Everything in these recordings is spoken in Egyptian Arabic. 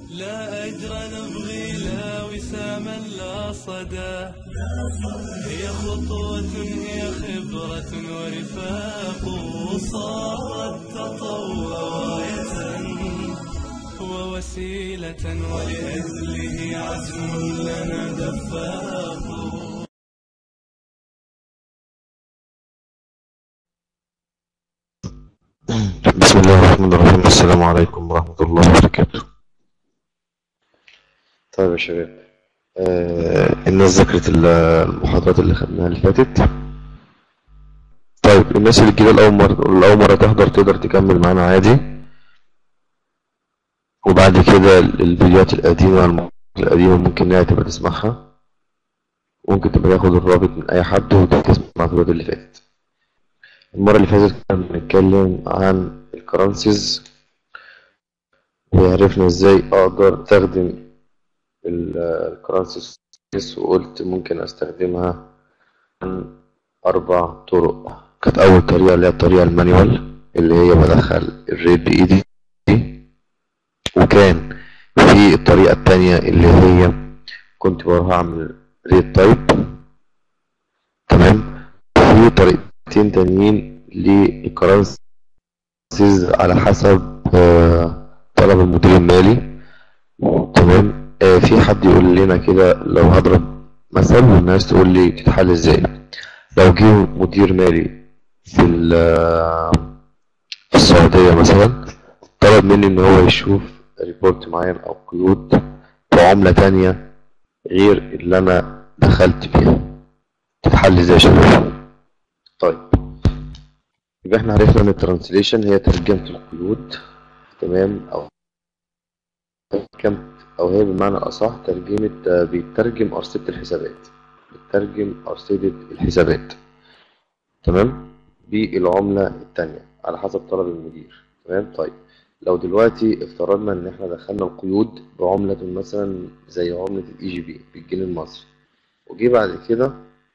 لا أجر نبغي لا وساما لا صدى هي خطوة هي خبرة ورفاق صارت تطوع راية ووسيلة ولأجله عزم لنا دفاق بسم الله الرحمن الرحيم السلام عليكم ورحمة الله وبركاته طيب يا شباب آه الناس ذكرت ال- المحاضرات اللي خدناها اللي فاتت طيب الناس اللي جديدة لأول مرة لأول مرة تحضر تقدر تكمل معانا عادي وبعد كده ال- الفيديوهات القديمة المحاضرات القديمة ممكن إنها تبقى تسمعها ممكن تبقى تاخد الرابط من أي حد وتسمع الفيديوهات اللي فاتت المرة اللي فاتت كنا بنتكلم عن الكرنسيز وعرفنا ازاي اقدر استخدم الكرنسيز وقلت ممكن استخدمها عن اربع طرق كانت اول طريقة اللي هي الطريقة المانيوال اللي هي بدخل الريت بايدي وكان في الطريقة التانية اللي هي كنت بروح اعمل ريت تايب تمام في طريقتين تانيين للكرنسيز على حسب آه، طلب المدير المالي تمام آه، في حد يقول لنا كده لو هضرب مثل والناس تقول لي تتحل ازاي لو جه مدير مالي في ال- في السعودية مثلا طلب مني ان هو يشوف ريبورت معين او قيود بعملة تانية غير اللي انا دخلت فيها تتحل ازاي يا شباب طيب يبقى احنا عرفنا ان الترانسليشن هي ترجمة القيود تمام او ترجمة او هي بمعنى اصح ترجمة آه، بيترجم ارصدة الحسابات بيترجم ارصدة الحسابات تمام بالعملة التانية على حسب طلب المدير تمام طيب لو دلوقتي افترضنا ان احنا دخلنا القيود بعملة مثلا زي عملة الاي جي بي بالجنيه المصري وجي بعد كده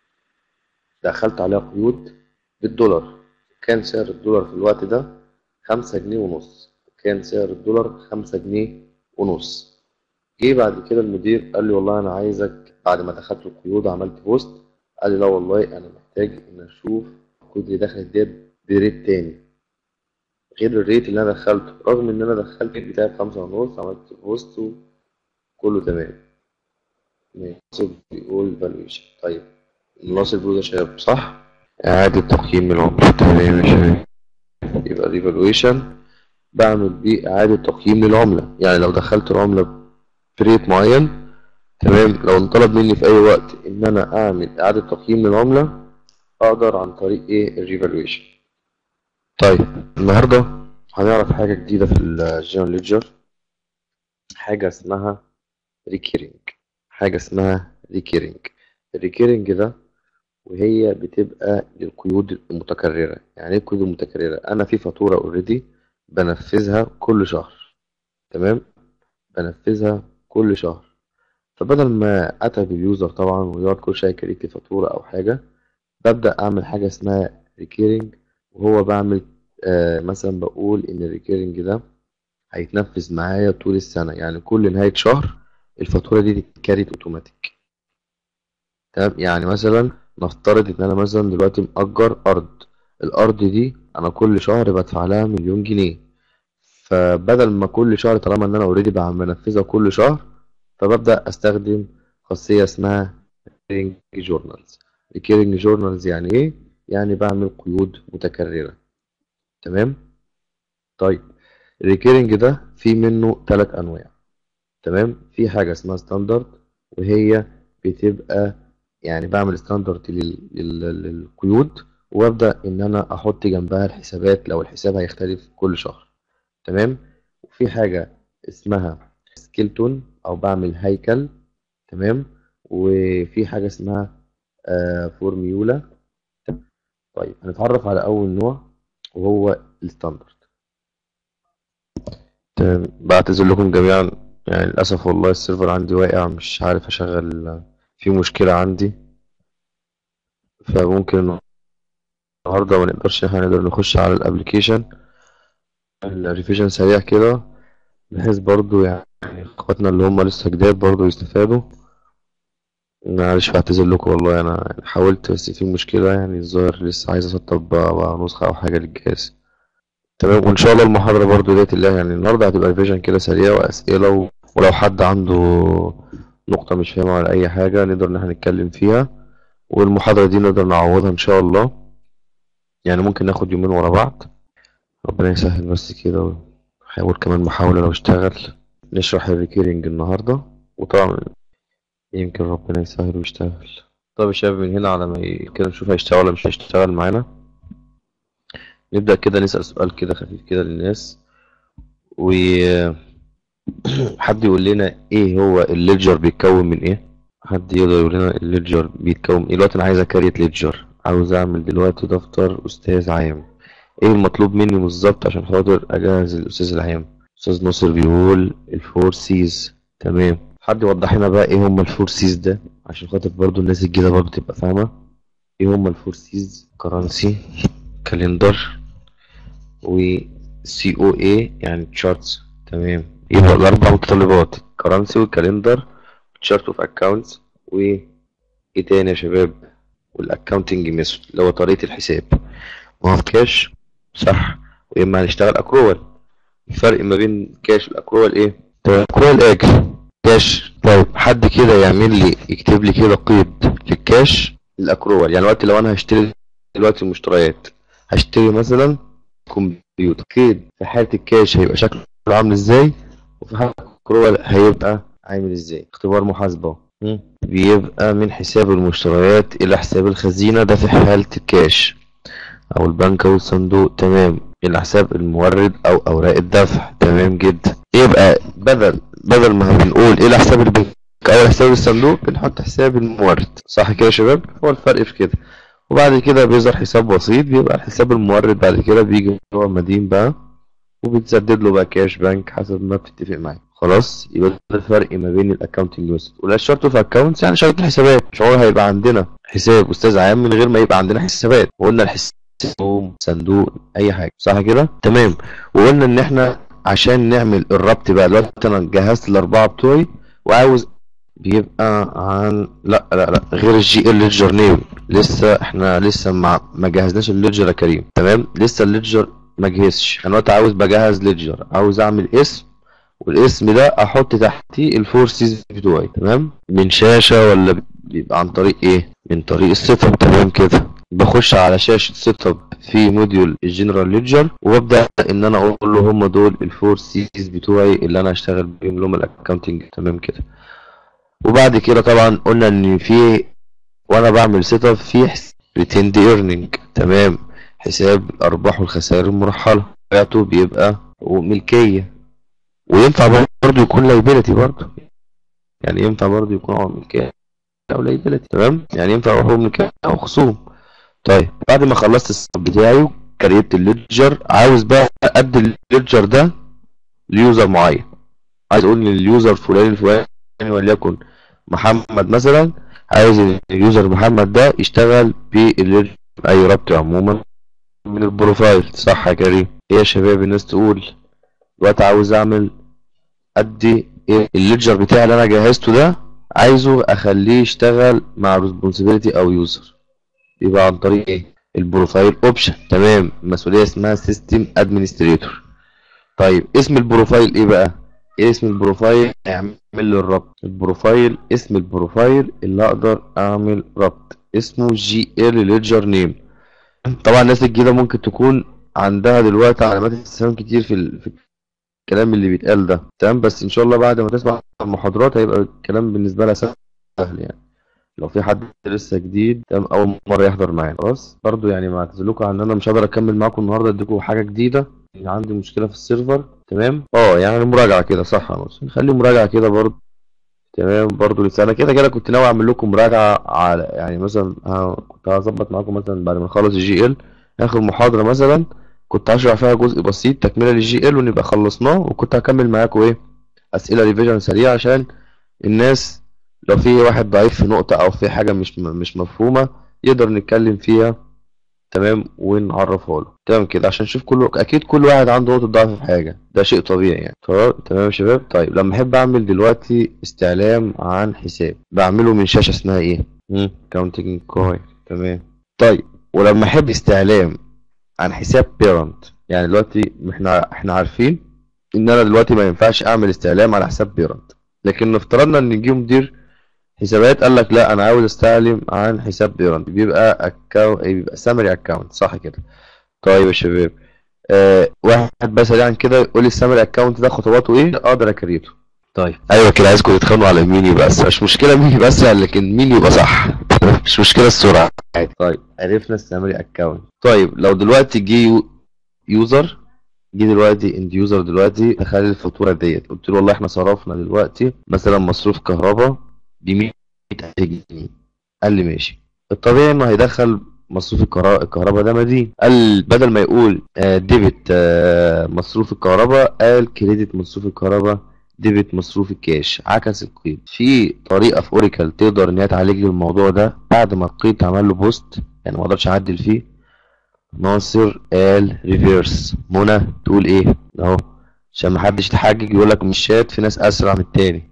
دخلت عليها قيود بالدولار كان سعر الدولار في الوقت ده خمسة جنيه ونص كان سعر الدولار خمسة جنيه ونص جه بعد كده المدير قال لي والله انا عايزك بعد ما دخلت القيود عملت بوست قال لي لا والله انا محتاج ان اشوف القيود اللي دخلت ديت بريت تاني غير الريت اللي انا دخلته رغم ان انا دخلت الريت بتاعي بخمسة ونص عملت بوست وكله تمام مناسب بيقول فالويشن طيب مناسب بيقول يا شباب صح إعادة تقييم العملة تمام يا شباب يبقى ريفالويشن بعمل بيه إعادة تقييم للعملة يعني لو دخلت العملة بريت معين تمام لو انطلب مني في أي وقت إن أنا أعمل إعادة تقييم للعملة أقدر عن طريق إيه الريفالويشن طيب النهاردة هنعرف حاجة جديدة في الجنرال ليدجر حاجة اسمها ريكيرنج حاجة اسمها ريكيرنج الريكيرنج ده وهي بتبقى للقيود المتكررة يعني ايه القيود المتكررة انا في فاتورة اوريدي بنفذها كل شهر تمام بنفذها كل شهر فبدل ما اتعب اليوزر طبعا ويقعد كل شوية يكريت لي فاتورة او حاجة ببدأ اعمل حاجة اسمها ريكيرنج وهو بعمل آه مثلا بقول ان الريكيرنج ده هيتنفذ معايا طول السنة يعني كل نهاية شهر الفاتورة دي تتكريت اوتوماتيك تمام يعني مثلا نفترض ان انا مثلا دلوقتي مأجر ارض الارض دي انا كل شهر بدفع لها مليون جنيه فبدل ما كل شهر طالما ان انا اوريدي بنفذها كل شهر فببدأ استخدم خاصية اسمها recurring journals recurring journals يعني ايه يعني بعمل قيود متكررة تمام طيب الريكيرنج ده في منه ثلاث انواع تمام في حاجة اسمها ستاندرد وهي بتبقى يعني بعمل ستاندرد للقيود وابدا ان انا احط جنبها الحسابات لو الحساب هيختلف كل شهر تمام وفي حاجه اسمها سكيلتون او بعمل هيكل تمام وفي حاجه اسمها آه فورميولا طيب هنتعرف على اول نوع وهو الستاندرد تمام بعتذر لكم جميعا يعني للاسف والله السيرفر عندي واقع مش عارف اشغل في مشكله عندي فممكن النهارده ما نقدرش احنا نقدر نخش على الابلكيشن الريفيجن سريع كده بحيث برضو يعني اخواتنا اللي هم لسه جداد برضو يستفادوا معلش بعتذر لكم والله انا يعني حاولت بس في مشكلة يعني الظاهر لسه عايز اسطب بقى, بقى نسخة او حاجة للجهاز تمام وان شاء الله المحاضرة برضو ديت الله يعني النهاردة هتبقى ريفيجن كده سريع واسئلة و... ولو حد عنده نقطة مش فاهمها على اي حاجة نقدر ان احنا نتكلم فيها والمحاضرة دي نقدر نعوضها ان شاء الله يعني ممكن ناخد يومين ورا بعض ربنا يسهل بس كده حاول كمان محاولة لو اشتغل نشرح الريكيرنج النهاردة وطبعا يمكن ربنا يسهل ويشتغل طب يا شباب من هنا على ما ي- كده نشوف هيشتغل ولا مش هيشتغل معانا نبدأ كده نسأل سؤال كده خفيف كده للناس وحد يقول لنا ايه هو الليدجر بيتكون من ايه حد يقدر يقول لنا الليدجر بيتكون من ايه دلوقتي انا عايز اكريت ليدجر عاوز اعمل دلوقتي دفتر استاذ عام ايه المطلوب مني بالظبط عشان خاطر اجهز الاستاذ العام استاذ ناصر بيقول الفور سيز تمام حد يوضح لنا بقى ايه هم الفور سيز ده عشان خاطر برضو الناس الجديده برضو تبقى فاهمه ايه هم الفور سيز كرنسي كالندر و سي او اي يعني تشارتس تمام يبقى الاربع متطلبات كرنسي والكالندر تشارت اوف اكونتس و ايه تاني يا شباب والاكونتنج ميثود اللي هو طريقه الحساب ما هو كاش صح واما هنشتغل اكروال الفرق ما بين كاش والاكروال ايه الاكروال اجل كاش طيب حد كده يعمل لي يكتب لي كده قيد للكاش الاكروال يعني دلوقتي لو انا هشتري دلوقتي المشتريات هشتري مثلا كمبيوتر قيد في حالة الكاش هيبقى شكله عامل ازاي وفي حالة الاكروال هيبقى عامل ازاي اختبار محاسبة اهو. مم. بيبقى من حساب المشتريات الى حساب الخزينة ده في حالة الكاش او البنك او الصندوق تمام الى حساب المورد او اوراق الدفع تمام جدا يبقى بدل بدل ما بنقول الى حساب البنك او حساب الصندوق بنحط حساب المورد صح كده يا شباب هو الفرق في كده وبعد كده بيظهر حساب بسيط بيبقى حساب المورد بعد كده بيجي هو مدين بقى وبتسدد له بقى كاش بنك حسب ما بتتفق معاه خلاص يبقى ده الفرق ما بين الاكونتنج ميثود ولا شرط في اكونتس يعني شرط الحسابات مش هو هيبقى عندنا حساب استاذ عام من غير ما يبقى عندنا حسابات وقلنا الحساب صندوق اي حاجه صح كده تمام وقلنا ان احنا عشان نعمل الربط بقى دلوقتي انا جهزت الاربعه بتوعي وعاوز بيبقى عن لا لا لا غير الجي ال ليدجر نيم لسه احنا لسه ما ما جهزناش الليدجر يا كريم تمام لسه الليدجر ما جهزش انا دلوقتي عاوز بجهز ليدجر عاوز اعمل اسم والاسم ده احط تحتيه الفورسز بتوعي تمام من شاشه ولا بيبقى عن طريق ايه من طريق السيت اب تمام كده بخش على شاشه سيت اب في موديول الجنرال ليدجر وببدا ان انا اقول له هم دول الفور سيز بتوعي اللي انا هشتغل بيهم اللي هم الاكونتنج تمام كده وبعد كده طبعا قلنا ان في وانا بعمل سيت اب في ريتيند ايرنينج تمام حساب الارباح والخسائر المرحله بتاعته بيبقى ملكيه وينفع برضه يكون لايبيلتي برضه يعني ينفع برضه يكون هو ملكيه او لايبيلتي تمام يعني ينفع هو ملكيه او خصوم طيب بعد ما خلصت السب بتاعي وكريت الليدجر عاوز بقى ادي الليدجر ده ليوزر معين عايز اقول لليوزر الفلاني الفلاني وليكن محمد مثلا عايز ان اليوزر محمد ده يشتغل بالليدجر اي ربط عموما من البروفايل صح يا كريم ايه يا شباب الناس تقول دلوقتي عاوز اعمل ادي ايه الليدجر بتاعي اللي انا جهزته ده عايزه اخليه يشتغل مع ريسبونسبيلتي او يوزر يبقى عن طريق ايه البروفايل اوبشن تمام مسؤوليه اسمها سيستم ادمنستريتور طيب اسم البروفايل ايه بقى ايه اسم البروفايل اعمل له الربط البروفايل اسم البروفايل اللي اقدر اعمل ربط اسمه جي ال ليدجر نيم طبعا الناس الجديده ممكن تكون عندها دلوقتي علامات استفهام كتير في, ال... في الكلام اللي بيتقال ده تمام بس ان شاء الله بعد ما تسمع المحاضرات هيبقى الكلام بالنسبه لها سهل يعني لو في حد لسه جديد تمام اول مره يحضر معانا خلاص برضو يعني مع تزلكوا عن ان انا مش هقدر اكمل معاكم النهارده اديكم حاجه جديده يعني عندي مشكله في السيرفر تمام اه يعني مراجعه كده صح يا نص نخلي مراجعه كده برضو تمام برضو لسه انا كده كده كنت ناوي اعمل لكم مراجعه على يعني مثلا ها كنت هظبط معاكم مثلا بعد ما نخلص الجي ال اخر محاضره مثلا كنت هشرح فيها جزء بسيط تكمله للجي ال ونبقى خلصناه وكنت هكمل معاكم ايه اسئله ريفيجن سريعه عشان الناس لو في واحد ضعيف في نقطه او في حاجه مش مش مفهومه يقدر نتكلم فيها تمام ونعرفها له تمام كده عشان نشوف كل اكيد كل واحد عنده نقطه ضعف في حاجه ده شيء طبيعي يعني تمام تمام يا شباب طيب لما احب اعمل دلوقتي استعلام عن حساب بعمله من شاشه اسمها ايه كاونتنج كوين تمام طيب ولما احب استعلام عن حساب بيرنت يعني دلوقتي احنا احنا عارفين ان انا دلوقتي ما ينفعش اعمل استعلام على حساب بيرنت لكن افترضنا ان جه مدير حسابات قال لك لا انا عاوز استعلم عن حساب بيرنت بيبقى اكونت بيبقى سامري اكونت صح كده طيب يا شباب آه واحد بس عن كده يقول لي السامري اكونت ده خطواته ايه اقدر اكريته طيب ايوه كده عايزكم تتخانقوا على مين يبقى بس مش مشكله مين بس لكن مين يبقى صح مش مشكله السرعه عادي طيب عرفنا السامري اكونت طيب لو دلوقتي جه يو- يوزر جه دلوقتي اند يوزر دلوقتي دخل لي الفاتوره ديت قلت له والله احنا صرفنا دلوقتي مثلا مصروف كهرباء ب 100000 جنيه قال لي ماشي الطبيعي انه هيدخل مصروف الكهرباء الكهرباء ده مدين قال بدل ما يقول آه، ديبت آه، مصروف الكهرباء قال كريدت مصروف الكهرباء ديبت مصروف الكاش عكس القيد في طريقه في اوريكل تقدر ان هي تعالج لي الموضوع ده بعد ما القيد اتعمل له بوست يعني ما اقدرش اعدل فيه ناصر قال ريفيرس منى تقول ايه اهو عشان ما حدش يتحجج يقول لك مش شات في ناس اسرع من التاني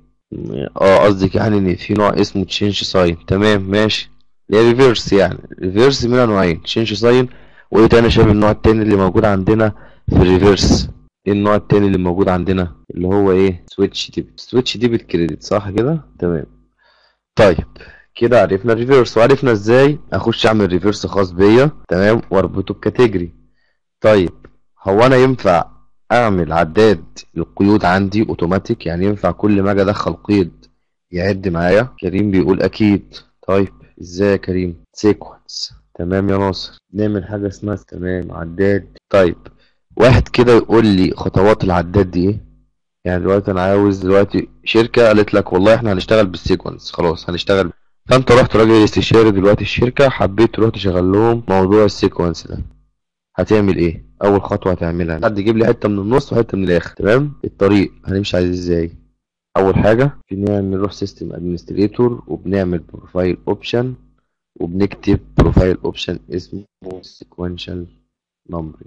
اه قصدك يعني ان في نوع اسمه تشينج ساين تمام ماشي اللي هي ريفيرس يعني ريفيرس منها نوعين تشينج ساين وايه تاني شايف النوع التاني اللي موجود عندنا في الريفيرس ايه النوع التاني اللي موجود عندنا اللي هو ايه سويتش ديبت سويتش ديبت كريدت صح كده تمام طيب كده عرفنا الريفيرس وعرفنا ازاي اخش اعمل ريفيرس خاص بيا تمام واربطه بكاتيجوري طيب هو انا ينفع اعمل عداد القيود عندي اوتوماتيك يعني ينفع كل ما اجي ادخل قيد يعد معايا كريم بيقول اكيد طيب ازاي يا كريم سيكونس تمام يا ناصر نعمل حاجه اسمها تمام عداد طيب واحد كده يقول لي خطوات العداد دي ايه يعني دلوقتي انا عاوز دلوقتي شركه قالت لك والله احنا هنشتغل بالسيكونس خلاص هنشتغل فانت رحت راجل استشاري دلوقتي الشركه حبيت تروح تشغل لهم موضوع السيكونس ده هتعمل ايه اول خطوه هتعملها حد يجيب لي حته من النص وحته من الاخر تمام الطريق هنمشي عليه ازاي اول حاجه بنعمل نروح سيستم ادمنستريتور وبنعمل بروفايل اوبشن وبنكتب بروفايل اوبشن اسمه سيكوينشال نمبرنج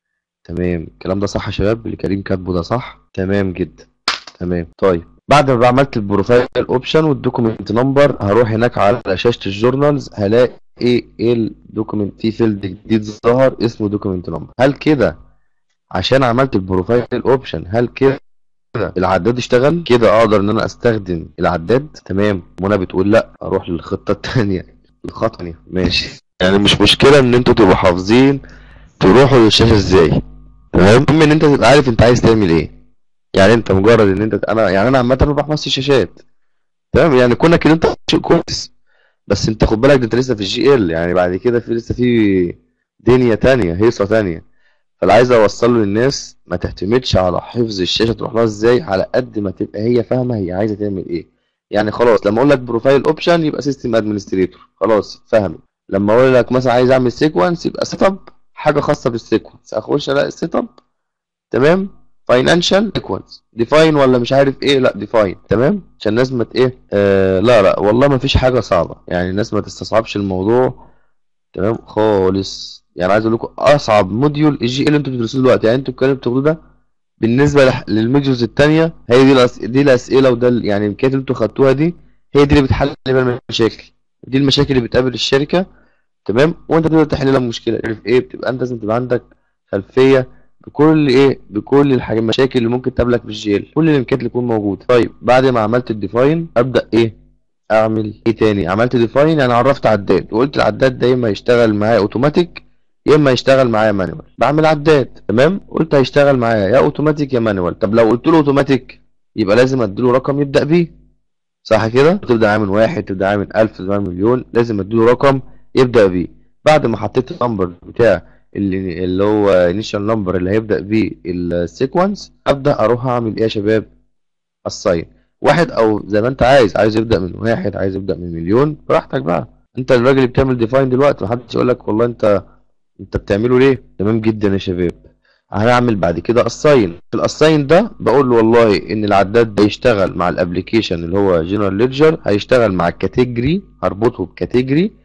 تمام الكلام ده صح يا شباب اللي كريم كاتبه ده صح تمام جدا تمام طيب بعد ما عملت البروفايل اوبشن والدوكيمنت نمبر هروح هناك على شاشه الجورنالز هلاقي ايه الدوكيمنت في فيلد جديد ظهر اسمه دوكيمنت نمبر هل كده عشان عملت البروفايل اوبشن هل كده العداد اشتغل كده اقدر ان انا استخدم العداد تمام منى بتقول لا اروح للخطه الثانيه الخطوه الثانيه ماشي يعني مش مشكله ان انتوا تبقوا حافظين تروحوا للشاشه ازاي تمام المهم ان انت تبقى عارف انت عايز تعمل ايه يعني انت مجرد ان انت انا يعني انا عامه بروح نص الشاشات تمام يعني كونك ان انت شيء كويس بس انت خد بالك ده انت لسه في الجي ال يعني بعد كده في لسه في دنيا تانية هيصة تانية فاللي عايز اوصله للناس ما تعتمدش على حفظ الشاشه تروح لها ازاي على قد ما تبقى هي فاهمه هي عايزه تعمل ايه يعني خلاص لما اقول لك بروفايل اوبشن يبقى سيستم ادمنستريتور خلاص فهمت لما اقول لك مثلا عايز اعمل سيكونس يبقى سيت اب حاجه خاصه بالسيكونس اخش الاقي السيت اب تمام فاينانشال سيكونس ديفاين ولا مش عارف ايه لا ديفاين تمام عشان الناس ما ت- ايه آه لا لا والله ما فيش حاجه صعبه يعني الناس ما تستصعبش الموضوع تمام خالص يعني عايز اقول لكم اصعب موديول الجي اللي انتوا بتدرسوه دلوقتي يعني انتوا الكلام اللي بتاخدوه ده بالنسبه لح- للموديولز التانية هي دي الأس... دي الاسئله وده ال- يعني الامكانيات اللي انتوا خدتوها دي هي دي اللي بتحل بيها المشاكل دي المشاكل اللي بتقابل الشركه تمام وانت تقدر تحل لها مشكله عارف ايه بتبقى انت لازم تبقى عندك خلفيه بكل ايه بكل الحاجات المشاكل اللي ممكن تقابلك في الجيل كل الامكانيات اللي تكون موجوده طيب بعد ما عملت الديفاين ابدا ايه اعمل ايه تاني عملت ديفاين يعني عرفت عداد وقلت العداد ده يا اما يشتغل معايا اوتوماتيك يا اما يشتغل معايا مانوال بعمل عداد تمام قلت هيشتغل معايا يا اوتوماتيك يا مانوال طب لو قلت له اوتوماتيك يبقى لازم اديله رقم يبدا بيه صح كده تبدا عامل واحد تبدا عامل 1000 تبدا عامل مليون لازم اديله رقم يبدا بيه بعد ما حطيت النمبر بتاع اللي اللي هو انيشال نمبر اللي هيبدا بيه السيكونس ابدا اروح اعمل ايه يا شباب الساين واحد او زي ما انت عايز عايز يبدا من واحد عايز يبدا من مليون براحتك بقى انت الراجل اللي بتعمل ديفاين دلوقتي محدش يقول لك والله انت انت بتعمله ليه تمام جدا يا شباب هنعمل بعد كده الساين في الاساين ده بقول له والله ان العداد ده يشتغل مع الابلكيشن اللي هو جنرال ليدجر هيشتغل مع الكاتيجوري هربطه بكاتيجوري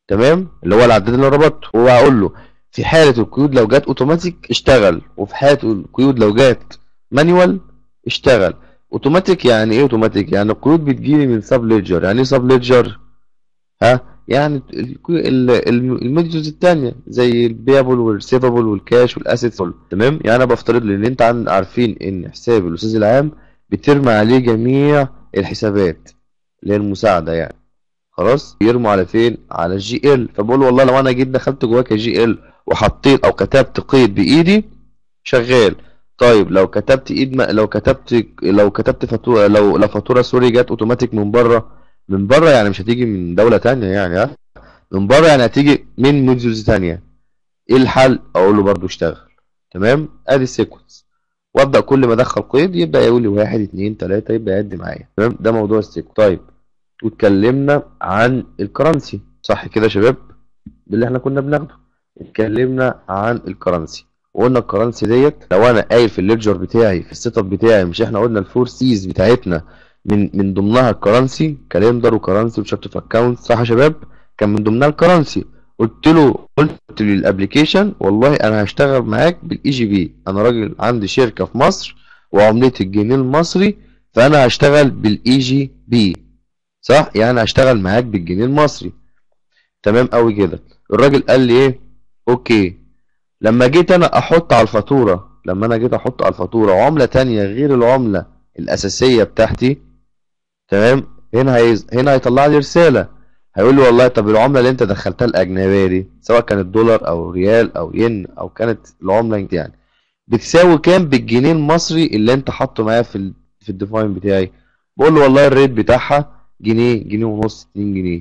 تمام اللي هو العداد اللي انا ربطته وهقول له في حالة القيود لو جت اوتوماتيك اشتغل وفي حالة القيود لو جت مانيوال اشتغل اوتوماتيك يعني ايه اوتوماتيك يعني القيود بتجيلي من سب ليدجر يعني ايه سب ليدجر ها يعني الميثودز التانية زي البيابل والريسيفبل والكاش والاسيتس تمام يعني انا بفترض لان انت عن- عارفين ان حساب الاستاذ العام بترمي عليه جميع الحسابات اللي هي المساعدة يعني خلاص يرموا على فين على الجي ال فبقول والله لو انا جيت دخلت جواك جي ال وحطيت او كتبت قيد بايدي شغال طيب لو كتبت ايد ما لو كتبت لو كتبت فاتوره لو لو فاتوره سوري جت اوتوماتيك من بره من بره يعني مش هتيجي من دولة تانية يعني ها من بره يعني هتيجي من موديولز تانية ايه الحل اقول له برضو اشتغل تمام ادي السيكونس وابدا كل ما ادخل قيد يبدا يقول لي واحد اتنين تلاته يبدا يعد معايا تمام ده موضوع السيكونس طيب واتكلمنا عن الكرنسي صح كده يا شباب باللي احنا كنا بناخده اتكلمنا عن الكرنسي وقلنا الكرنسي ديت لو انا قايل في الليدجر بتاعي في السيت اب بتاعي مش احنا قلنا الفور سيز بتاعتنا من من ضمنها الكرنسي كالندر وكرنسي وشارت اوف اكونت صح يا شباب كان من ضمنها الكرنسي قلت له قلت للابلكيشن والله انا هشتغل معاك بالاي جي بي انا راجل عندي شركه في مصر وعملتي الجنيه المصري فانا هشتغل بالاي جي بي صح يعني هشتغل معاك بالجنيه المصري تمام قوي كده الراجل قال لي ايه اوكي لما جيت انا احط على الفاتوره لما انا جيت احط على الفاتوره عمله تانية غير العمله الاساسيه بتاعتي تمام هنا هيز... هنا هيطلع لي رساله هيقول لي والله طب العمله اللي انت دخلتها الاجنبيه دي سواء كانت دولار او ريال او ين او كانت العمله يعني بتساوي كام بالجنيه المصري اللي انت حاطه معايا في ال... في الديفاين بتاعي بقول له والله الريت بتاعها جنيه جنيه ونص 2 جنيه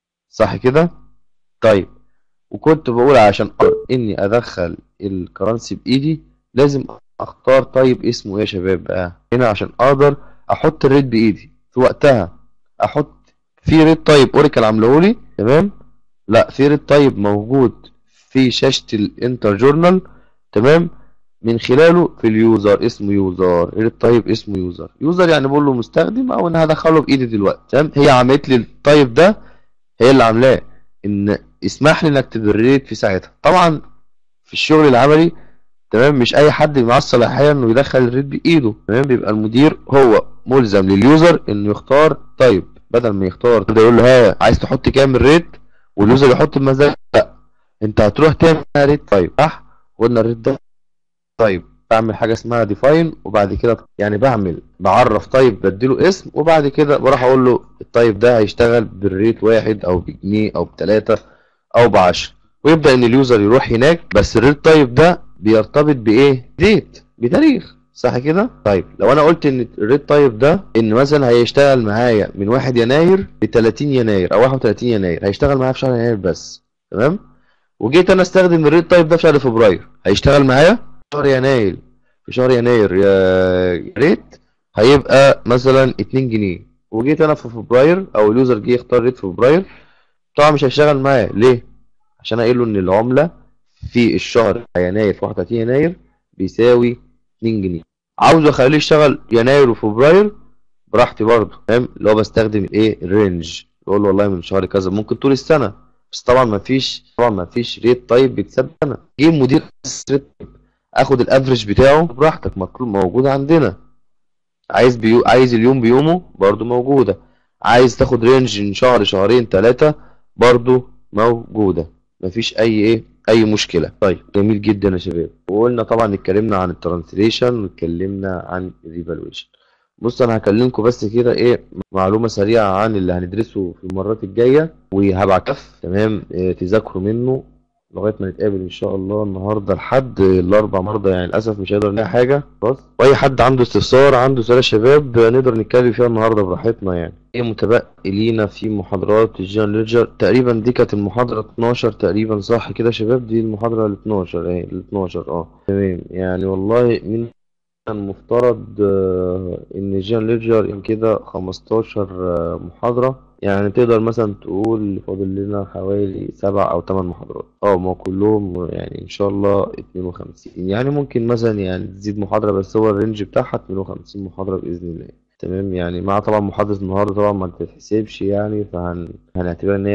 صح كده طيب وكنت بقول عشان أقدر اني ادخل الكرنسي بايدي لازم اختار طيب اسمه ايه يا شباب بقى هنا عشان اقدر احط الريت بايدي في وقتها احط في ريت طيب اوريكل عاملهولي تمام لا في ريت طيب موجود في شاشة الانتر جورنال تمام من خلاله في اليوزر اسمه يوزر ريت طيب اسمه يوزر يوزر يعني بقول له مستخدم او انا هدخله بايدي دلوقتي تمام هي عملت لي الطيب ده هي اللي عاملاه ان اسمح لي انك تدريت في ساعتها طبعا في الشغل العملي تمام مش اي حد معاه الصلاحيه انه يدخل الريت بايده تمام بيبقى المدير هو ملزم لليوزر انه يختار طيب بدل ما يختار ده يقول له ها عايز تحط كام الريت واليوزر يحط بمزاج لا انت هتروح تعمل ريت طيب صح قلنا الريت ده طيب بعمل حاجه اسمها ديفاين وبعد كده يعني بعمل بعرف طيب بديله اسم وبعد كده بروح اقول له الطيب ده هيشتغل بالريت واحد او بجنيه او بتلاتة او بعشرة ويبدأ ان اليوزر يروح هناك بس الريت طيب ده بيرتبط بايه ديت بتاريخ صح كده طيب لو انا قلت ان الريت طيب ده ان مثلا هيشتغل معايا من 1 يناير ل 30 يناير او 31 يناير هيشتغل معايا في شهر يناير بس تمام وجيت انا استخدم الريت طيب ده في شهر فبراير هيشتغل معايا في شهر يناير في شهر يناير يا ريت هيبقى مثلا 2 جنيه وجيت انا في فبراير او اليوزر جه يختار ريت في فبراير طبعا مش هيشتغل معاه ليه عشان اقول له ان العمله في الشهر يناير في 31 يناير بيساوي 2 جنيه عاوز اخليه يشتغل يناير وفبراير براحتي برضه فاهم اللي هو بستخدم الايه الرينج بقول له والله من شهر كذا ممكن طول السنه بس طبعا ما فيش طبعا ما فيش ريت طيب بيتساب سنه جه مدير ريت طيب اخد الافرج بتاعه براحتك مطلوب موجود عندنا عايز بيو... عايز اليوم بيومه برضو موجودة عايز تاخد رينج من شهر شهرين ثلاثة برضو موجودة مفيش اي ايه اي مشكلة طيب جميل جدا يا شباب وقلنا طبعا اتكلمنا عن الترانسليشن واتكلمنا عن الايفالويشن بص انا هكلمكم بس كده ايه معلومة سريعة عن اللي هندرسه في المرات الجاية وهبعت كف تمام إيه تذاكروا منه لغايه ما نتقابل ان شاء الله النهارده لحد الاربع مرضى يعني للاسف مش هقدر نلاقي حاجه خلاص واي حد عنده استفسار عنده سؤال يا شباب نقدر نتكلم فيها النهارده براحتنا يعني ايه متبقي لينا في محاضرات الجان ليدجر تقريبا دي كانت المحاضره 12 تقريبا صح كده يا شباب دي المحاضره ال 12 اهي ال 12 اه تمام يعني والله من المفترض آه، ان جان ليدجر كده 15 آه، محاضره يعني تقدر مثلا تقول فاضل لنا حوالي سبع او ثمان محاضرات اه ما كلهم يعني ان شاء الله 52 يعني ممكن مثلا يعني تزيد محاضرة بس هو الرينج بتاعها 52 محاضرة بإذن الله تمام يعني مع طبعا محاضرة النهاردة طبعا ما تتحسبش يعني فهنعتبرها ان هي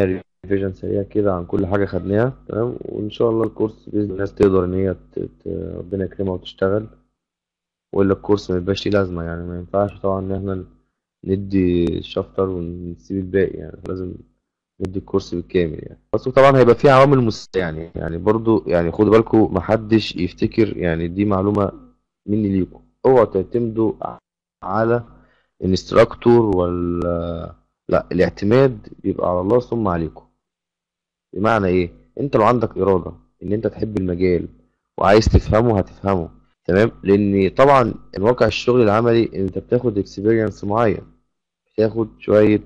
فيجن سريع كده عن كل حاجة خدناها تمام وإن شاء الله الكورس بإذن الله الناس تقدر إن هي ت- ت- ربنا يكرمها وتشتغل وإلا الكورس ما يبقاش ليه لازمة يعني ما ينفعش طبعا إن إحنا ندي شابتر ونسيب الباقي يعني لازم ندي الكورس بالكامل يعني بس طبعا هيبقى فيه عوامل مس يعني يعني برضو يعني خدوا بالكم محدش يفتكر يعني دي معلومة مني ليكم اوعوا تعتمدوا على انستراكتور ولا لا الاعتماد بيبقى على الله ثم عليكم بمعنى ايه انت لو عندك اراده ان انت تحب المجال وعايز تفهمه هتفهمه تمام لان طبعا الواقع الشغل العملي انت بتاخد اكسبيرينس معين بتاخد شويه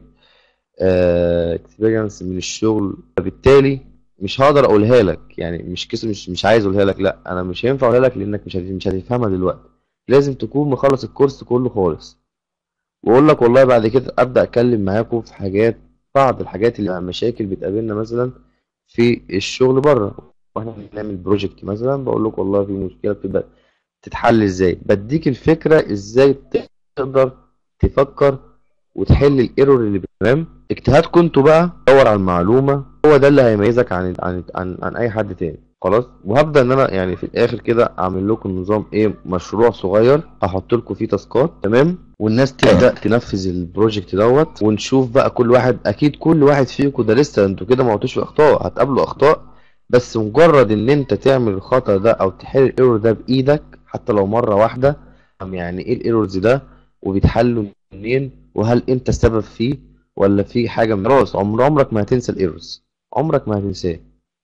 اكسبيرينس من الشغل فبالتالي مش هقدر اقولها لك يعني مش كس مش مش عايز اقولها لك لا انا مش هينفع اقولها لك لانك مش هت- مش هتفهمها دلوقتي لازم تكون مخلص الكورس كله خالص واقول لك والله بعد كده ابدا اتكلم معاكم في حاجات بعض الحاجات اللي مشاكل بتقابلنا مثلا في الشغل بره واحنا بنعمل بروجكت مثلا بقول لك والله في مشكله بتبقى تتحل ازاي بديك الفكره ازاي تقدر تفكر وتحل الايرور اللي تمام اجتهادكم انتوا بقى دور على المعلومه هو ده اللي هيميزك عن عن عن, عن اي حد تاني خلاص وهبدا ان انا يعني في الاخر كده اعمل لكم نظام ايه مشروع صغير هحط لكم فيه تاسكات تمام والناس تبدا تنفذ البروجكت دوت ونشوف بقى كل واحد اكيد كل واحد فيكم ده لسه انتوا كده ما عدتوش في اخطاء هتقابلوا اخطاء بس مجرد ان انت تعمل الخطأ ده او تحل الايرور ده بايدك حتى لو مره واحده يعني ايه الايرورز ده وبيتحلوا منين وهل انت السبب فيه ولا في حاجه من راس عمر عمرك ما هتنسى الايرورز عمرك ما هتنساه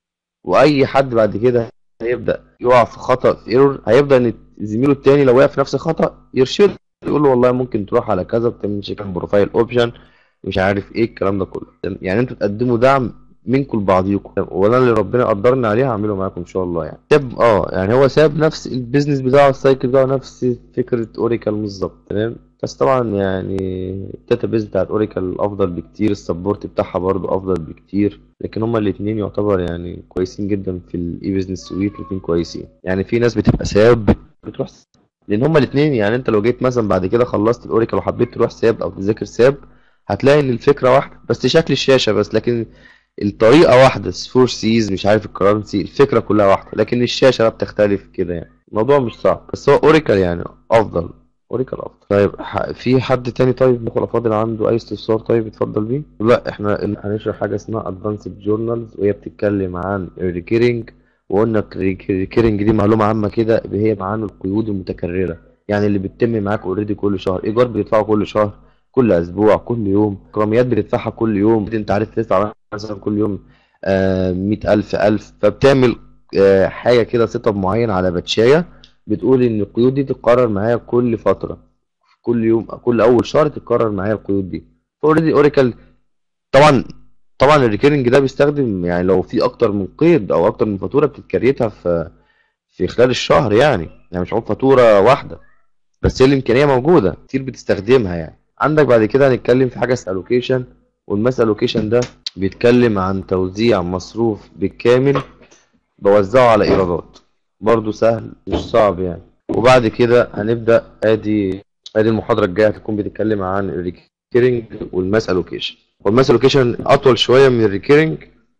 واي حد بعد كده هيبدا يقع في خطا في ايرور هيبدا ان زميله التاني لو وقع في نفس الخطا يرشده يقول له والله ممكن تروح على كذا وتعمل تشيك بروفايل اوبشن مش عارف ايه الكلام ده كله يعني انتوا تقدموا دعم منكم لبعضيكم وانا اللي ربنا قدرني عليه هعمله معاكم ان شاء الله يعني ساب اه يعني هو ساب نفس البيزنس بتاعه السايكل بتاعه نفس فكره اوريكل بالظبط تمام بس طبعا يعني الداتابيز بتاعت اوريكل افضل بكتير السبورت بتاعها برضو افضل بكتير لكن هما الاثنين يعتبر يعني كويسين جدا في الاي بيزنس سويت الاثنين كويسين يعني في ناس بتبقى ساب بتروح لان هما الاثنين يعني انت لو جيت مثلا بعد كده خلصت الاوريكل وحبيت تروح ساب او تذاكر ساب هتلاقي ان الفكره واحده بس شكل الشاشه بس لكن الطريقه واحده فور سيز مش عارف الكرنسي الفكره كلها واحده لكن الشاشه بقى بتختلف كده يعني الموضوع مش صعب بس هو اوريكل يعني افضل اوريكل افضل طيب ح- في حد تاني طيب نقول فاضل عنده اي استفسار طيب اتفضل بيه لا احنا هنشرح حاجه اسمها ادفانسد جورنالز وهي بتتكلم عن الريكيرنج وقلنا الريكيرنج دي معلومه عامه كده هي عن القيود المتكرره يعني اللي بتتم معاك اوريدي كل شهر ايجار بتدفعه كل شهر كل اسبوع كل يوم كراميات بتدفعها كل يوم انت عارف تدفع مثلا كل يوم آه، مئة ألف ألف فبتعمل آه، حاجة كده سيت اب معين على باتشاية بتقول إن القيود دي تتكرر معايا كل فترة كل يوم كل أول شهر تتكرر معايا القيود دي اوريدي أوراكل طبعا طبعا الريكيرنج ده بيستخدم يعني لو في أكتر من قيد أو أكتر من فاتورة بتتكريتها في في خلال الشهر يعني يعني مش هقول فاتورة واحدة بس هي الإمكانية موجودة كتير بتستخدمها يعني عندك بعد كده هنتكلم في حاجة اسمها allocation والماس allocation ده بيتكلم عن توزيع مصروف بالكامل بوزعه على ايرادات برضو سهل مش صعب يعني وبعد كده هنبدأ ادي ادي المحاضرة الجاية هتكون بتتكلم عن الريكيرنج والماس allocation والماس allocation اطول شوية من الريكيرنج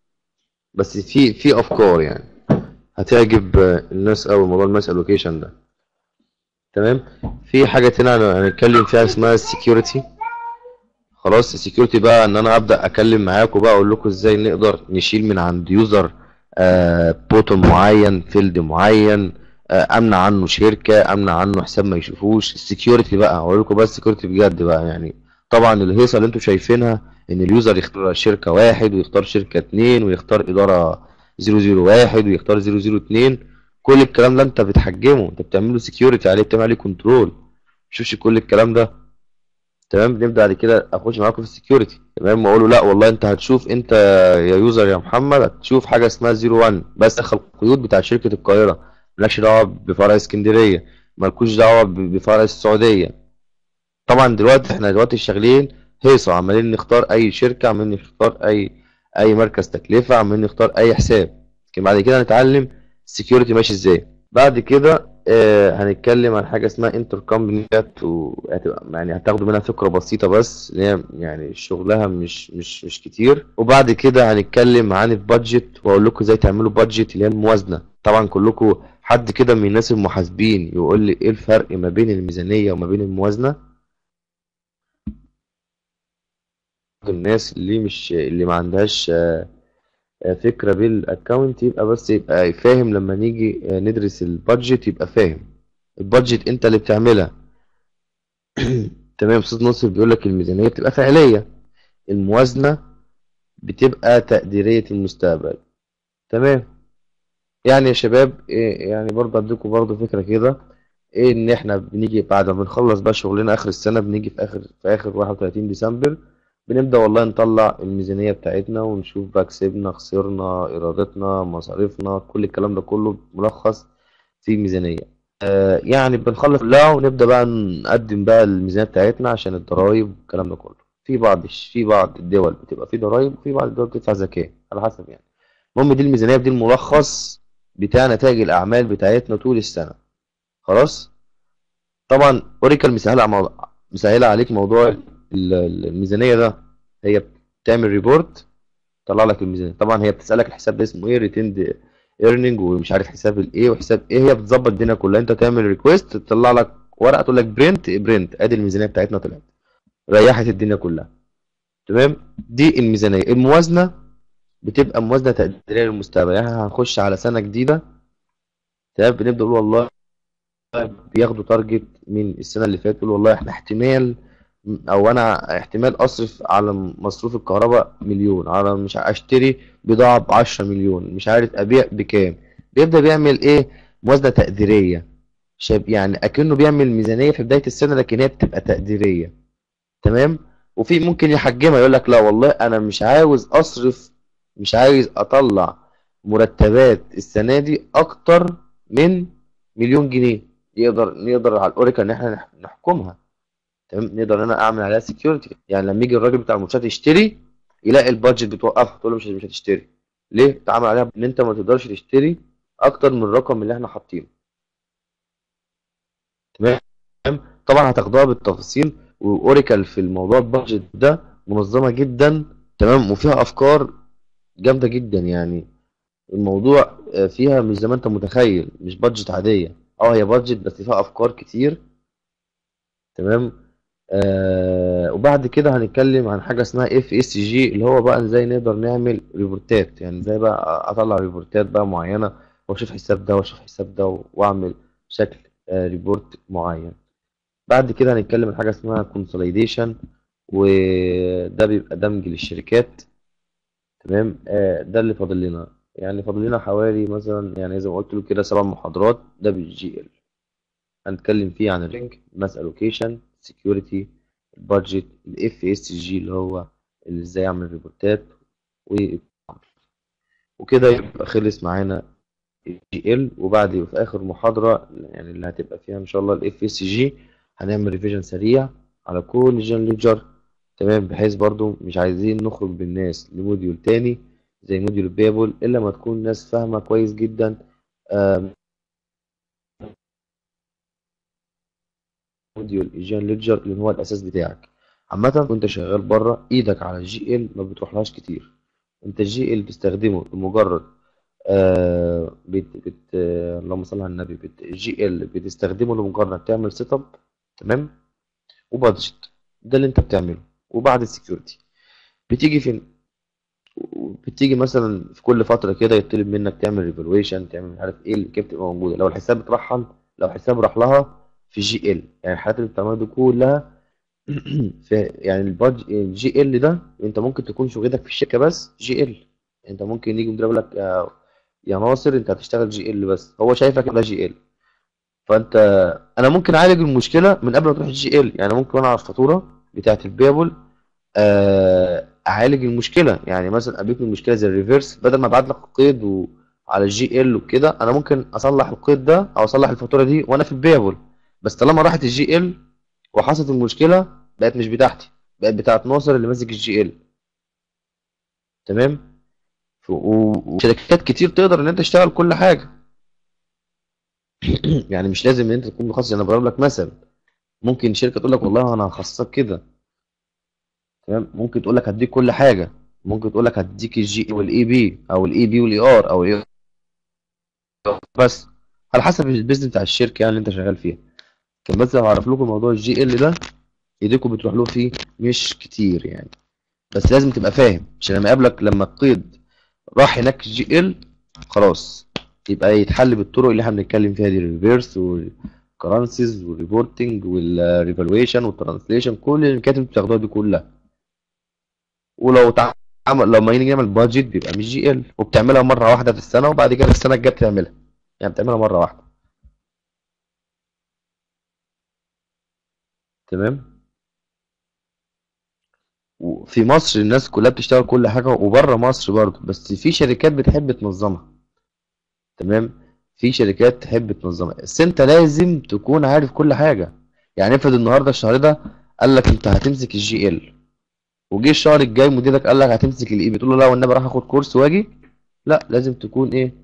بس في في افكار يعني هتعجب الناس قوي موضوع الماس allocation ده تمام في حاجة تانية هنتكلم فيها اسمها السكيورتي خلاص السكيورتي بقى ان انا ابدا اتكلم معاكم بقى اقول لكم ازاي نقدر نشيل من عند يوزر بوتون معين فيلد معين آه، امنع عنه شركه امنع عنه حساب ما يشوفوش السكيورتي بقى هقول لكم بس السكيورتي بجد بقى يعني طبعا الهيصه اللي انتم شايفينها ان اليوزر يختار شركه واحد ويختار شركه اتنين ويختار اداره 001 ويختار 002 كل الكلام ده انت بتحجمه انت بتعمل له سكيورتي عليه بتعمل عليه كنترول مشوفش كل الكلام ده تمام بنبدا بعد كده اخش معاكم في السكيورتي تمام واقول له لا والله انت هتشوف انت يا يوزر يا محمد هتشوف حاجه اسمها 01 بس دخل القيود بتاع شركه القاهره مالكش دعوه بفرع اسكندريه مالكوش دعوه ب- بفرع السعوديه طبعا دلوقتي احنا دلوقتي شغالين هيصه عمالين نختار اي شركه عمالين نختار اي اي مركز تكلفه عمالين نختار اي حساب لكن بعد كده نتعلم السكيورتي ماشي ازاي بعد كده آه هنتكلم عن حاجة اسمها انتر كومباني وهتبقى يعني هتاخدوا منها فكرة بسيطة بس اللي هي يعني شغلها مش مش مش كتير وبعد كده هنتكلم عن البادجت واقول لكم ازاي تعملوا بادجت اللي هي الموازنة طبعا كلكم حد كده من الناس المحاسبين يقول لي ايه الفرق ما بين الميزانية وما بين الموازنة الناس اللي مش اللي ما عندهاش آه، آه، فكرة بالاكونت يبقى بس يبقى فاهم لما نيجي آه، ندرس البادجت يبقى فاهم البادجت انت اللي بتعملها تمام استاذ ناصر بيقول لك الميزانية بتبقى فعلية الموازنة بتبقى تقديرية المستقبل تمام يعني يا شباب إيه يعني برضه اديكم برضه فكرة كده ايه ان احنا بنيجي بعد ما بنخلص بقى شغلنا اخر السنة بنيجي في اخر في اخر 31 ديسمبر بنبدأ والله نطلع الميزانية بتاعتنا ونشوف بقى كسبنا خسرنا إيراداتنا مصاريفنا كل الكلام ده كله ملخص في ميزانية آه يعني بنخلص كلها ونبدأ بقى نقدم بقى الميزانية بتاعتنا عشان الضرايب والكلام ده كله في بعض في بعض الدول بتبقى في ضرايب وفي بعض الدول بتدفع زكاة على حسب يعني المهم دي الميزانية دي الملخص بتاع نتائج الأعمال بتاعتنا طول السنة خلاص طبعا اوريكل مسهله مو... مسهله عليك موضوع ال- ال- الميزانيه ده هي بتعمل ريبورت تطلع لك الميزانيه طبعا هي بتسالك الحساب ده اسمه ايه ريتند ايرنينج ومش عارف حساب الايه وحساب ايه هي بتظبط الدنيا كلها انت تعمل ريكويست تطلع لك ورقه تقول لك برنت برنت ادي الميزانيه بتاعتنا طلعت ريحت الدنيا كلها تمام دي الميزانيه الموازنه بتبقى موازنه تقديريه للمستقبل يعني هنخش على سنه جديده تمام بنبدا نقول والله بياخدوا تارجت من السنة اللي فاتت يقول والله احنا احتمال او انا احتمال اصرف على مصروف الكهرباء مليون على مش ع- اشتري بضاعة بعشرة مليون مش عارف ابيع بكام بيبدأ بيعمل ايه موازنة تقديرية شاب يعني اكنه بيعمل ميزانية في بداية السنة لكن هي بتبقى تقديرية تمام وفي ممكن يحجمها يقول لك لا والله انا مش عاوز اصرف مش عايز اطلع مرتبات السنة دي اكتر من مليون جنيه يقدر نقدر على الاوريكل ان احنا نح- نحكمها تمام نقدر ان انا اعمل عليها سكيورتي يعني لما يجي الراجل بتاع المنشات يشتري يلاقي البادجت بتوقفها تقول له مش مش هتشتري ليه تعمل عليها ان انت ما تقدرش تشتري اكتر من الرقم اللي احنا حاطينه تمام طبعا هتاخدوها بالتفاصيل واوريكل في الموضوع البادجت ده منظمه جدا تمام وفيها افكار جامده جدا يعني الموضوع آه، فيها مش زي ما انت متخيل مش بادجت عاديه اه هي بادجت بس فيها افكار كتير تمام آه وبعد كده هنتكلم عن حاجه اسمها اف اس جي اللي هو بقى ازاي نقدر نعمل ريبورتات يعني ازاي بقى اطلع ريبورتات بقى معينه واشوف حساب ده واشوف حساب ده واعمل شكل آه ريبورت معين بعد كده هنتكلم عن حاجه اسمها كونسوليديشن وده بيبقى دمج للشركات تمام آه ده اللي فاضل لنا يعني فاضل لنا حوالي مثلا يعني زي ما قلت له كده سبع محاضرات ده بالجي ال هنتكلم فيه عن الرينج ماس الوكيشن سكيورتي البادجت الاف اس جي اللي هو اللي ازاي اعمل ريبورتات و وكده يبقى خلص معانا الجي ال وبعد في اخر محاضره يعني اللي هتبقى فيها ان شاء الله الاف اس جي هنعمل ريفيجن سريع على كل جن ليدجر تمام بحيث برضو مش عايزين نخرج بالناس لموديول تاني زي موديول بيبل الا ما تكون ناس فاهمه كويس جدا آم، موديول الجين ليدجر اللي هو الاساس بتاعك عامه وانت شغال بره ايدك على الجي ال ما بتروحلهاش كتير انت الجي ال بتستخدمه لمجرد آه بت بت آه اللهم صل على النبي بت الجي ال بتستخدمه لمجرد تعمل سيت اب تمام وبادجت ده اللي انت بتعمله وبعد السكيورتي بتيجي فين بتيجي مثلا في كل فتره كده يطلب منك تعمل ريفالويشن تعمل مش عارف ايه اللي كانت بتبقى موجوده لو الحساب اترحل لو حساب راح لها في جي ال يعني الحاجات اللي بتعملها دي كلها في يعني البادج الجي ال ده انت ممكن تكون شغلتك في الشركه بس جي ال انت ممكن يجي مدير يقول لك يا يا ناصر انت هتشتغل جي ال بس هو شايفك ده جي ال فانت انا ممكن اعالج المشكله من قبل ما تروح الجي ال يعني ممكن وانا على الفاتوره بتاعه البيبل آه، اعالج المشكله يعني مثلا قابلتني مشكله زي الريفرس بدل ما ابعت لك قيد و... على الجي ال وكده انا ممكن اصلح القيد ده او اصلح الفاتوره دي وانا في البيبل بس طالما راحت الجي ال وحصلت المشكله بقت مش بتاعتي بقت بتاعت ناصر اللي ماسك الجي ال تمام ف- و- وشركات كتير تقدر ان انت تشتغل كل حاجه يعني مش لازم ان انت تكون متخصص انا بضرب لك مثل ممكن شركه تقول لك والله انا هخصصك كده تمام ممكن تقول لك هديك كل حاجه ممكن تقول لك هديك الجي والاي بي او الاي بي والاي ار او الاي بس على حسب البيزنس بتاع الشركه يعني اللي انت شغال فيها كان بس هعرف لكم موضوع الجي ال ده ايديكم بتروح له فيه مش كتير يعني بس لازم تبقى فاهم عشان لما يقابلك لما القيد راح هناك جي ال خلاص يبقى يتحل بالطرق اللي احنا بنتكلم فيها دي الريفيرس والكرنسيز والريبورتنج والريفالويشن والترانسليشن كل المكاتب بتاخدوها دي كلها ولو تعمل لو ما نيجي نعمل بادجت بيبقى مش جي ال وبتعملها مره واحده في السنه وبعد كده السنه الجايه بتعملها يعني بتعملها مره واحده تمام وفي مصر الناس كلها بتشتغل كل حاجه وبره مصر برضه بس في شركات بتحب تنظمها تمام في شركات تحب تنظمها بس انت لازم تكون عارف كل حاجه يعني افرض النهارده الشهر ده قال لك انت هتمسك الجي ال وجه الشهر الجاي مديرك قال لك هتمسك الاي بي تقول له لا والنبي راح اخد كورس واجي لا لازم تكون ايه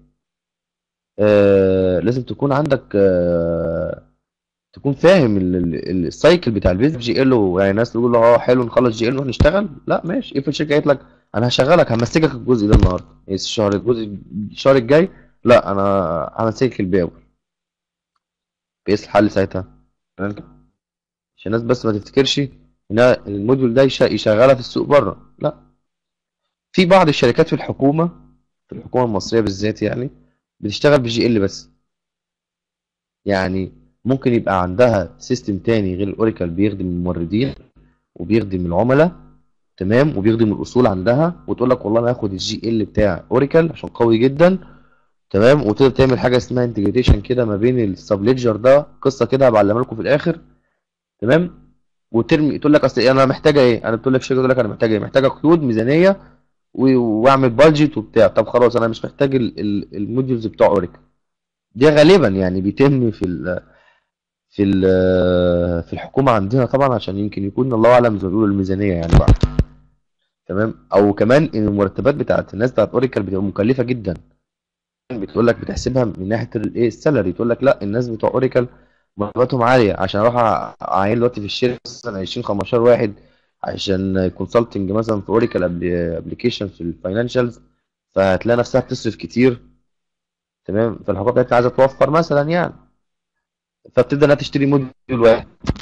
آه لازم تكون عندك آه تكون فاهم ال- ال- ال- السايكل بتاع البيزنس جي ال يعني ناس تقول له اه حلو نخلص جي ال ونروح نشتغل لا ماشي افرض الشركه قالت لك انا هشغلك همسكك الجزء ده النهارده يعني الشهر الجزء الشهر الجاي لا انا همسكك الباقي بقيس الحل ساعتها تمام كده؟ عشان الناس بس ما تفتكرش ان الموديول ده يش- يشغلها في السوق بره لا في بعض الشركات في الحكومه في الحكومه المصريه بالذات يعني بتشتغل بجي ال بس يعني ممكن يبقى عندها سيستم تاني غير الاوراكل بيخدم الموردين وبيخدم العملاء تمام وبيخدم الاصول عندها وتقول لك والله انا هاخد الجي ال بتاع اوراكل عشان قوي جدا تمام وتقدر تعمل حاجه اسمها انتجريشن كده ما بين السب ليدجر ده قصه كده هبعلمها لكم في الاخر تمام وترمي تقول لك اصل إيه انا محتاجه ايه انا بتقول لك شركه تقول لك انا محتاجه ايه محتاجه قيود ميزانيه و- واعمل بادجت وبتاع طب خلاص انا مش محتاج ال- ال- الموديولز بتوع اوراكل دي غالبا يعني بيتم في ال في ال في الحكومه عندنا طبعا عشان يمكن يكون الله اعلم زي ما بيقولوا الميزانيه يعني بقى تمام او كمان ان المرتبات بتاعت الناس بتاعت اوراكل بتبقى مكلفه جدا بتقول لك بتحسبها من ناحيه الايه السالري تقول لك لا الناس بتوع اوراكل مرتباتهم عاليه عشان اروح أع- اعين دلوقتي في الشركه مثلا 20 15 واحد عشان كونسلتنج مثلا في اوراكل ابلكيشن في الفاينانشالز فهتلاقي نفسها بتصرف كتير تمام فالحكومه بتاعتها عايزه توفر مثلا يعني فبتبدا انها تشتري موديول واحد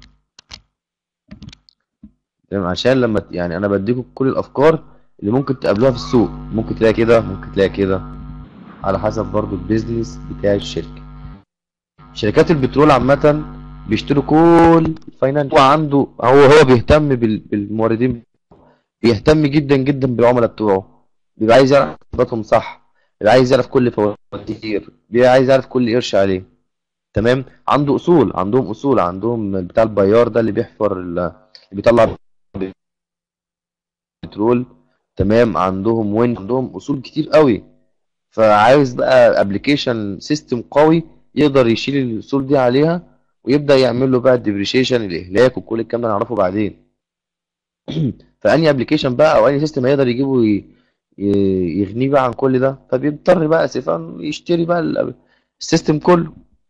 تمام عشان لما ت- يعني انا بديكم كل الافكار اللي ممكن تقابلوها في السوق ممكن تلاقي كده ممكن تلاقي كده على حسب برضو البيزنس بتاع الشركه شركات البترول عامه بيشتروا كل الفاينانس هو عنده هو هو بيهتم بال- بالموردين بيهتم جدا جدا بالعملاء بتوعه بيبقى عايز يعرف حساباتهم صح بيبقى عايز يعرف كل فواتير بيبقى عايز يعرف كل قرش عليه تمام عنده اصول عندهم اصول عندهم بتاع البيار ده اللي بيحفر ال- اللي بيطلع بترول تمام عندهم وين عندهم اصول كتير قوي فعايز بقى ابلكيشن سيستم قوي يقدر يشيل الاصول دي عليها ويبدا يعمل له بقى الديبريشيشن الاهلاك وكل الكلام ده نعرفه بعدين فاني ابلكيشن بقى او اني سيستم هيقدر يجيبه ي- ي- يغنيه بقى عن كل ده فبيضطر بقى اسفا يشتري بقى ال- السيستم كله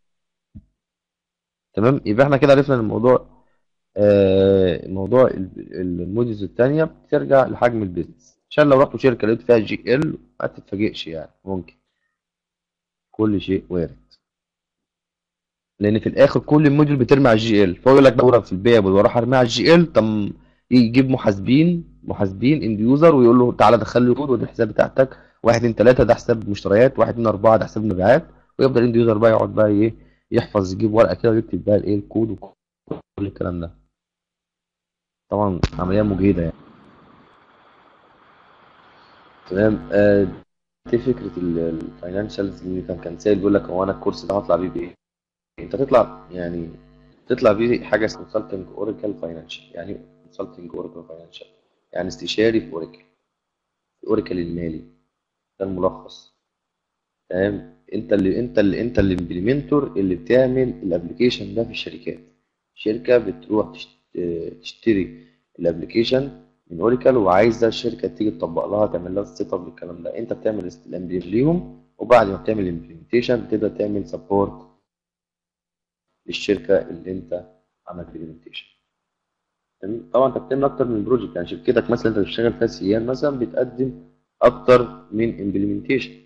تمام يبقى احنا كده عرفنا الموضوع آه موضوع ال- الموديلز التانية بترجع لحجم البيزنس عشان لو رحتوا شركة لقيت فيها جي ال ما تتفاجئش يعني ممكن كل شيء وارد لان في الاخر كل الموديل بترمي على الجي ال فهو يقول لك دورة في البيع واروح ارميها على الجي ال طب يجيب محاسبين محاسبين اند يوزر ويقول له تعالى دخل لي كود ودي الحساب بتاعتك واحد اتنين تلاته ده حساب مشتريات واحد اتنين اربعه ده حساب مبيعات ويفضل الاند يوزر بقى يقعد بقى ايه يحفظ يجيب ورقه كده ويكتب بقى الايه الكود وكل الكلام ده طبعا عمليه مجهده يعني تمام آه دي فكره الفاينانشالز اللي كان كان سائل بيقول لك هو انا الكورس ده هطلع بيه بايه انت تطلع يعني تطلع بيه حاجه اسمها كونسلتنج اوراكل فاينانشال يعني كونسلتنج اوراكل فاينانشال يعني استشاري في اوراكل اوراكل المالي ده الملخص تمام انت اللي انت اللي انت اللي الامبلمنتور اللي بتعمل الابلكيشن ده في الشركات شركه بتروح تشت- تشتري الابلكيشن من اوراكل وعايزه الشركه تيجي تطبق لها تعمل لها السيت اب بالكلام ده انت بتعمل الامبلم ليهم وبعد ما بتعمل الامبلمنتيشن بتبدا تعمل سبورت للشركه اللي انت عملت امبلمنتيشن طبعا انت بتعمل اكتر من بروجكت يعني شركتك مثلا انت بتشتغل فيها سيان مثلا بتقدم اكتر من امبلمنتيشن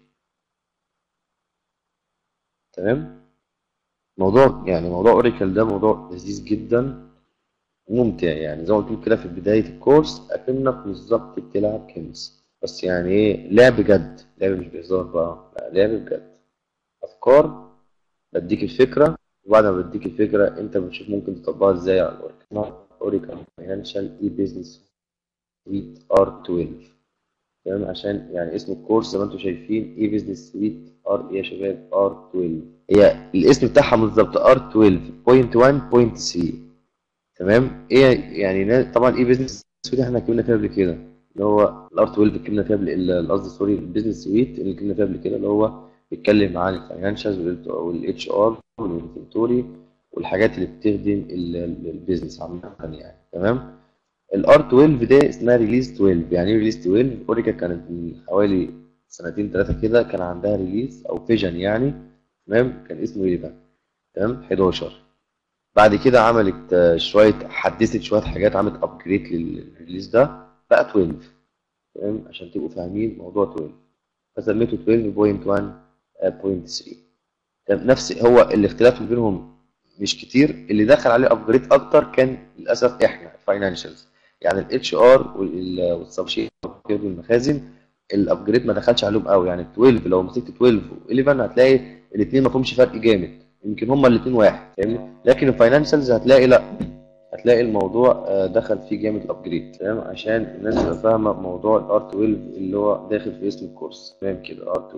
تمام موضوع يعني موضوع اوريكل ده موضوع لذيذ جدا ممتع يعني زي ما قلت لك كده في بدايه الكورس اكنك بالظبط بتلعب كنز بس يعني ايه لعب جد لعب مش بهزار بقى لا لعب بجد افكار بديك الفكره وبعد ما بديك الفكره انت بتشوف ممكن تطبقها ازاي على الاوريكل اوريكل فاينانشال اي بيزنس سويت ار 12 تمام عشان يعني اسم الكورس زي ما انتم شايفين اي بيزنس سويت ار ايه يا شباب ار 12 هي الاسم بتاعها بالظبط ار 12.1.3 تمام ايه يعني نا- طبعا ايه بيزنس سويت احنا اتكلمنا فيها قبل كده اللي هو الار 12 اتكلمنا فيها قبل- ال- قصدي سوري البيزنس سويت اللي اتكلمنا فيها قبل كده اللي هو بيتكلم عن الفاينانشالز والاتش ار والانفنتوري والحاجات اللي بتخدم ال- ال- البيزنس عامة يعني تمام الار 12 ده اسمها ريليز 12 يعني ايه ريليز 12 اوريكا كانت من حوالي سنتين ثلاثة كده كان عندها ريليز او فيجن يعني تمام كان اسمه ايه بقى تمام 11 بعد كده عملت آه، شوية حدثت شوية حاجات عملت ابجريد للريليز ده بقى 12 تمام عشان تبقوا فاهمين موضوع 12 فسميته 12.1.3 تمام نفس هو الاختلاف اللي بينهم مش كتير اللي دخل عليه ابجريد اكتر كان للاسف احنا الفاينانشالز يعني الاتش ار والسبشيت والمخازن الابجريد ما دخلش عليهم قوي يعني 12 لو مسكت 12 و11 هتلاقي الاثنين ما فيهمش فرق جامد يمكن هما الاثنين واحد فاهمني لكن الفاينانشالز هتلاقي لا هتلاقي الموضوع آه، دخل فيه جامد الابجريد تمام عشان الناس تبقى فاهمه موضوع الار 12 اللي هو داخل في اسم الكورس تمام كده ار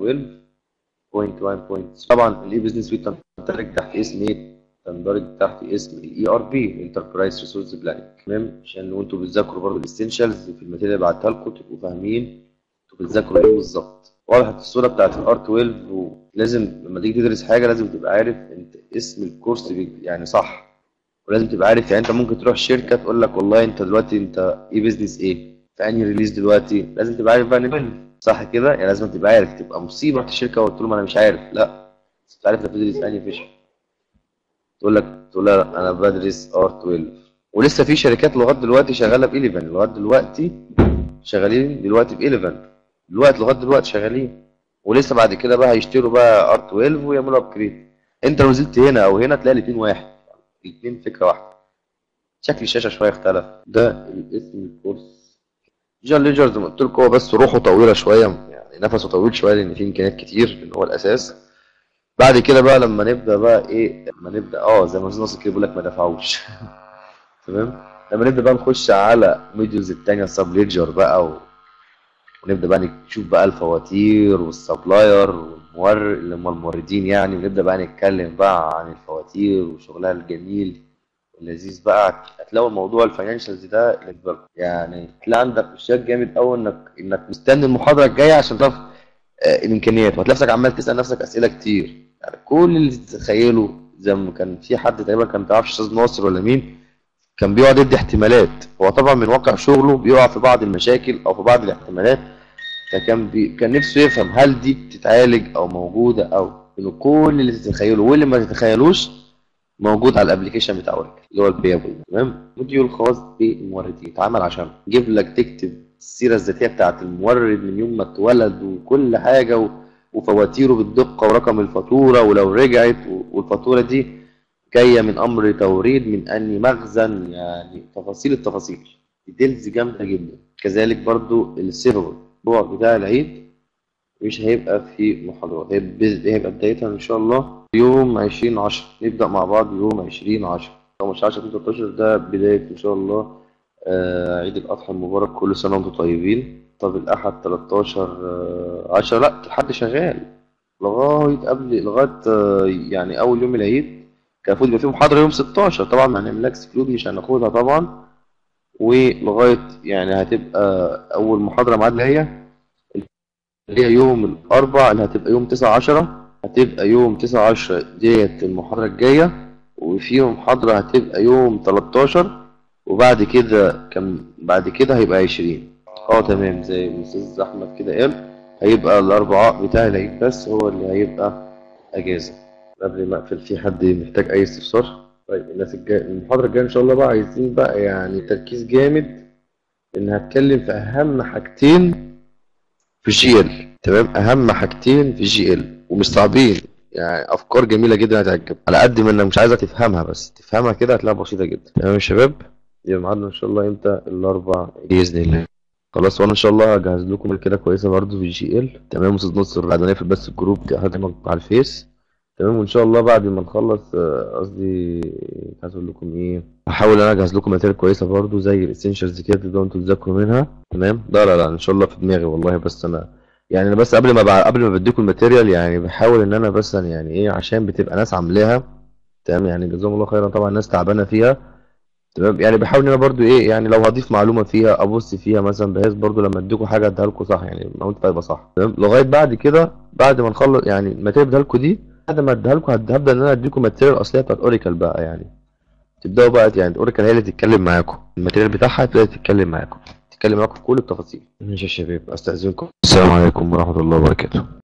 12.1.3 طبعا الاي بزنس سويت تندرج تحت اسم ايه؟ تندرج تحت اسم الاي ار بي انتربرايز ريسورس بلاننج تمام عشان لو انتوا بتذاكروا برضه الاستنشالز في الماتيريال اللي بعتها لكم تبقوا فاهمين انتوا بتذاكروا ايه بالظبط وضحت الصوره بتاعت الار 12 ولازم لما تيجي تدرس حاجه لازم تبقى عارف انت اسم الكورس بي- يعني صح ولازم تبقى عارف يعني انت ممكن تروح شركه تقول لك والله انت دلوقتي انت ايه بيزنس ايه في انهي ريليز دلوقتي لازم تبقى عارف بقى ان 12 صح كده يعني لازم تبقى عارف تبقى مصيبه رحت الشركه وقلت لهم انا مش عارف لا بس تبقى عارف انت بتدرس انهي فيشن تقول لك تقول لها انا بدرس ار 12 ولسه في شركات لغايه دلوقتي شغاله ب 11 لغايه دلوقتي شغالين دلوقتي ب 11 دلوقتي لغايه دلوقتي شغالين ولسه بعد كده بقى هيشتروا بقى ار 12 ويعملوا ابجريد انت لو نزلت هنا او هنا تلاقي الاثنين واحد الاثنين فكره واحده شكل الشاشه شويه اختلف ده الاسم الكورس جان ليجر زي ما قلت لكم هو بس روحه طويله شويه يعني نفسه طويل شويه لان فيه امكانيات كتير اللي هو الاساس بعد كده بقى لما نبدا بقى ايه لما نبدا اه زي ما استاذ ناصر كده بيقول لك ما دفعوش تمام لما نبدا بقى نخش على ميديوز التانية السب ليدجر بقى و... ونبدا بقى نشوف بقى الفواتير والسبلاير والمورد اللي هم الموردين يعني ونبدا بقى نتكلم بقى عن الفواتير وشغلها الجميل اللذيذ بقى هتلاقوا الموضوع الفاينانشالز ده بالنسبه لكم يعني تلاقي عندك اشياء جامد قوي انك انك مستني المحاضره الجايه عشان تعرف آه، الامكانيات وهتلاقي نفسك عمال تسال نفسك اسئله كتير يعني كل اللي تتخيله زي ما كان في حد تقريبا كان تعرفش استاذ ناصر ولا مين كان بيقعد يدي احتمالات هو طبعا من واقع شغله بيقع في بعض المشاكل او في بعض الاحتمالات فكان بي... كان نفسه يفهم هل دي بتتعالج او موجوده او انه كل اللي تتخيله واللي ما تتخيلوش موجود على الابلكيشن بتاع اوركل اللي هو البيابل تمام موديول خاص بالموردين اتعمل عشان يجيب لك تكتب السيره الذاتيه بتاعت المورد من يوم ما اتولد وكل حاجه و... وفواتيره بالدقه ورقم الفاتوره ولو رجعت و... والفاتوره دي جايه من امر توريد من اني مخزن يعني تفاصيل التفاصيل ديتيلز جامده جدا كذلك برضو السيرفر الاسبوع بتاع العيد مش هيبقى في محاضرات هيبقى هيبقى بدايتها ان شاء الله يوم 20 10 نبدا مع بعض يوم 20 10 15 10 13 ده بدايه ان شاء الله آه عيد الاضحى المبارك كل سنه وانتم طيبين طب الاحد 13 آه 10 لا الحد شغال لغايه قبل لغايه آه يعني اول يوم العيد كان المفروض يبقى في محاضره يوم 16 طبعا ما هنعمل اكسكلود مش هناخدها طبعا ولغايه يعني هتبقى اول محاضره ميعادها هي اللي هي يوم الاربع اللي هتبقى يوم 9 10 هتبقى يوم 9 10 ديت المحاضره الجايه وفي محاضره هتبقى يوم 13 وبعد كده كم بعد كده هيبقى 20 اه تمام زي الاستاذ احمد كده قال هيبقى الاربعاء بتاع العيد بس هو اللي هيبقى اجازه قبل ما اقفل في حد محتاج اي استفسار طيب الناس الجايه المحاضره الجايه ان شاء الله بقى عايزين بقى يعني تركيز جامد ان هتكلم في اهم حاجتين في جي ال تمام اهم حاجتين في جي ال ومش صعبين يعني افكار جميله جدا هتعجب على قد ما انك مش عايزه تفهمها بس تفهمها كده هتلاقيها بسيطه جدا تمام يا شباب يبقى ميعادنا ان شاء الله امتى الاربع باذن الله خلاص وانا ان شاء الله هجهز لكم كده كويسه برضو في جي ال تمام استاذ نصر بعد ما نقفل بس الجروب هجمك على الفيس تمام وان شاء الله بعد ما نخلص آه، قصدي عايز اقول لكم ايه هحاول انا اجهز لكم ماتيريال كويسه برضو زي الاسينشالز كده تقدروا انتوا تذاكروا منها تمام لا لا لا ان شاء الله في دماغي والله بس انا يعني انا بس قبل ما بع... قبل ما بديكم الماتيريال يعني بحاول ان انا بس يعني ايه عشان بتبقى ناس عاملاها تمام يعني جزاهم الله خيرا طبعا ناس تعبانه فيها تمام يعني بحاول ان انا برضو ايه يعني لو هضيف معلومه فيها ابص فيها مثلا بحيث برضو لما اديكم حاجه اديها لكم صح يعني المعلومه تبقى صح تمام لغايه بعد كده بعد ما نخلص يعني الماتيريال اديها لكم دي بعد ما اديها لكم هبدا ان انا اديكم الماتيريال الاصليه بتاعت اوريكل بقى يعني تبداوا بقى يعني اوريكل هي اللي تتكلم معاكم الماتيريال بتاعها تبدا تتكلم معاكم تتكلم معاكم في كل التفاصيل ماشي يا شباب استاذنكم السلام عليكم ورحمه الله وبركاته